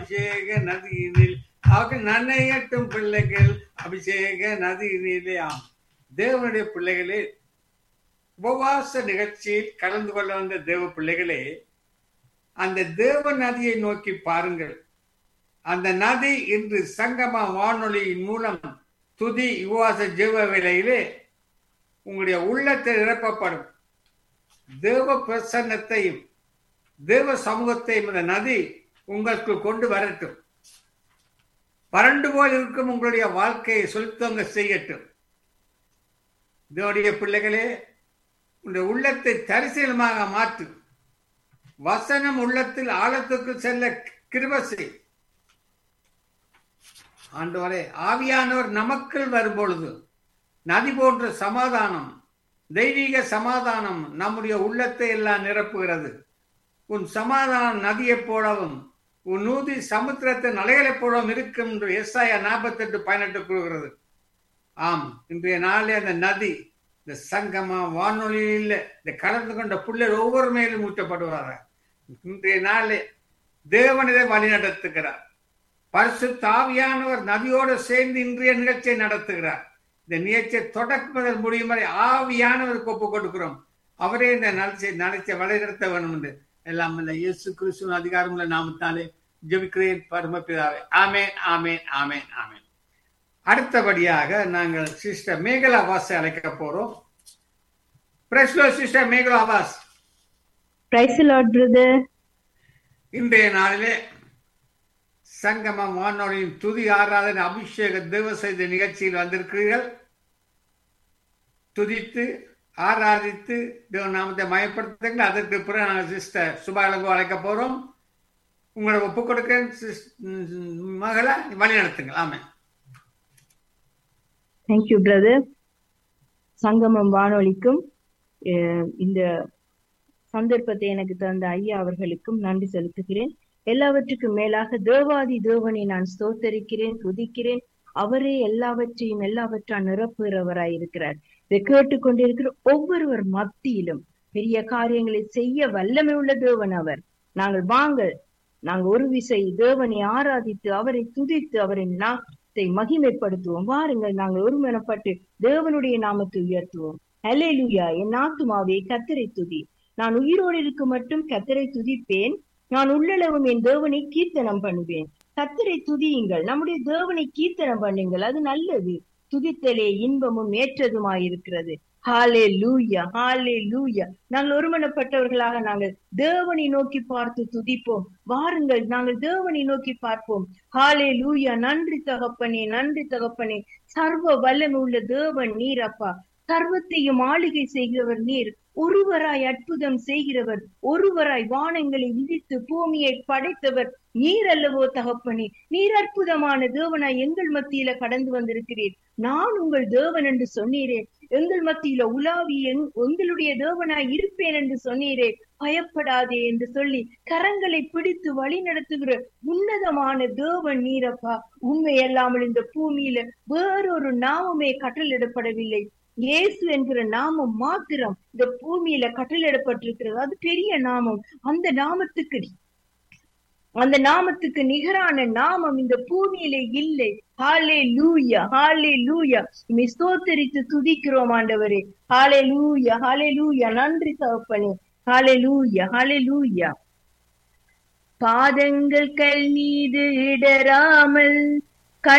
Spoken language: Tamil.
அபிஷேக நதியினில் அவர்கள் நன்னையட்டும் பிள்ளைகள் அபிஷேக நதியினிலே ஆம் தேவனுடைய பிள்ளைகளே உபவாச நிகழ்ச்சியில் கலந்து கொள்ள வந்த தேவ பிள்ளைகளே அந்த தேவ நதியை நோக்கி பாருங்கள் அந்த நதி இன்று சங்கம வானொலியின் மூலம் துதி உபவாச ஜெப வேளையிலே உங்களுடைய உள்ளத்தில் நிரப்பப்படும் தேவ பிரசன்னத்தையும் தேவ சமூகத்தையும் இந்த நதி உங்களுக்கு கொண்டு வரட்டும் வறண்டு போல் இருக்கும் உங்களுடைய வாழ்க்கையை செலுத்தவங்க செய்யட்டும் இதனுடைய பிள்ளைகளே உங்களுடைய உள்ளத்தை தரிசனமாக மாற்று வசனம் உள்ளத்தில் ஆழத்துக்கு செல்ல கிருபசை ஆண்டவரே ஆவியானவர் நமக்குள் வரும்பொழுது நதி போன்ற சமாதானம் தெய்வீக சமாதானம் நம்முடைய உள்ளத்தை எல்லாம் நிரப்புகிறது உன் சமாதானம் நதியைப் போலவும் உன் நூதி சமுத்திரத்தின் அலைகளைப் போலவும் இருக்கும் என்று எஸ்ஐயா நாற்பத்தெட்டு பதினெட்டு கூறுகிறது ஆம் இன்றைய நாளே அந்த நதி இந்த சங்கமா வானொலியில் இந்த கலந்து கொண்ட பிள்ளைகள் ஒவ்வொரு மேலும் ஊற்றப்படுவார்கள் இன்றைய நாளே தேவனிதை வழி நடத்துகிறார் பரிசு தாவியானவர் நதியோடு சேர்ந்து இன்றைய நிகழ்ச்சியை நடத்துகிறார் இந்த நிகழ்ச்சியை தொடக்கம் முதல் முடியும் வரை ஆவியானவருக்கு ஒப்புக் கொடுக்கிறோம் அவரே இந்த நிகழ்ச்சியை நிகழ்ச்சியை வழிநடத்த வேணும் என்று எல்லாம் இந்த இயேசு கிறிஸ்துவின் அதிகாரமுள்ள நாமத்தாலே ஜெபிக்கிறேன் பரமபிதாவே ஆமேன் ஆமேன் ஆமேன் ஆமேன் அடுத்தபடியாக நாங்கள் சிஸ்டர் மேகலா வாசை அழைக்க போறோம் பிரஸ்லோ சிஸ்டர் மேகலா வாஸ் பிரைஸ் லார்ட் பிரதர் இன்றைய நாளிலே சங்கம வானொலியின் துதி ஆராதனை அபிஷேக தேவ செய்த நிகழ்ச்சியில் வந்திருக்கிறீர்கள் துதித்து ஆராதித்து தேவ நாமத்தை மயப்படுத்துங்கள் அதற்கு பிறகு நாங்கள் சிஸ்டர் சுபாலங்கோ அழைக்க போறோம் உங்களை ஒப்புக் கொடுக்கிறேன் மகளை வழி நடத்துங்கள் ஆமே தேங்க்யூ பிரதர் சங்கமம் வானொலிக்கும் அஹ், இந்த சந்தர்ப்பத்தை எனக்கு தந்த ஐயா அவர்களுக்கும் நன்றி செலுத்துகிறேன் எல்லாவற்றுக்கும் மேலாக தேவாதி தேவனை நான் ஸ்தோத்தரிக்கிறேன் துதிக்கிறேன் அவரே எல்லாவற்றையும் எல்லாவற்றா நிரப்புகிறவராய் இருக்கிறார் இதை கேட்டுக்கொண்டிருக்கிற ஒவ்வொருவர் மத்தியிலும் பெரிய காரியங்களை செய்ய வல்லமை உள்ள தேவன் அவர் நாங்கள் வாங்கள் நாங்கள் ஒரு விசை தேவனை ஆராதித்து அவரை துதித்து அவரின் நாமத்தை மகிமைப்படுத்துவோம் வாருங்கள் நாங்கள் ஒருமனப்பட்டு தேவனுடைய நாமத்தை உயர்த்துவோம் ஹalleluya என் ஆத்துமாவே கத்தரை துதி நான் உயிரோடு இருக்க மட்டும் கத்தரை துதிப்பேன் நான் உள்ளளவும் என் தேவனை கீர்த்தனம் பண்ணுவேன் கத்தரை துதியுங்கள் நம்முடைய தேவனை கீர்த்தனம் பண்ணுங்கள் அது நல்லது துதித்தலே இன்பமும் ஏற்றதுமாயிருக்கிறது ஹாலே லூயா ஹாலே லூயா நாங்கள் ஒருமனப்பட்டவர்களாக நாங்கள் தேவனை நோக்கி பார்த்து துதிப்போம் வாருங்கள் நாங்கள் தேவனை நோக்கி பார்ப்போம் ஹாலே லூயா நன்றி தகப்பனே நன்றி தகப்பனே சர்வ வல்லமை உள்ள தேவன் நீர் அப்பா சர்வத்தையும் ஆளுகை செய்கிறவர் நீர் ஒருவராய் அற்புதம் செய்கிறவர் ஒருவராய் வானங்களை விதித்து பூமியை படைத்தவர் நீர் அல்லவோ தகப்பனே நீர் அற்புதமான தேவனாய் எங்கள் மத்தியில கடந்து வந்திருக்கிறீர் நான் உங்கள் தேவன் என்று சொன்னீரே எங்கள் மத்தியில உலாவி எங்- எங்களுடைய தேவனாய் இருப்பேன் என்று சொன்னீரே பயப்படாதே என்று சொல்லி கரங்களை பிடித்து வழி நடத்துகிற உன்னதமான தேவன் நீரப்பா உண்மை அல்லாமல் இந்த பூமியில வேறொரு நாமமே கட்டளிடப்படவில்லை இயேசு என்கிற நாமம் மாத்திரம் இந்த பூமியில கட்டளிடப்பட்டிருக்கிறது அது பெரிய நாமம் அந்த நாமத்துக்கு அந்த நாமத்துக்கு நிகரான நாமம் இந்த பூமியிலே இல்லை ஹாலே லூயா ஹாலே லூயா இமை ஸ்தோத்தரித்து துதிக்கிறோம் ஆண்டவரே ஹாலே லூயா ஹாலே லூயா நன்றி தகப்பனே ஹாலே லூயா ஹாலே லூயா பாதங்கள் கல் மீது இடராமல்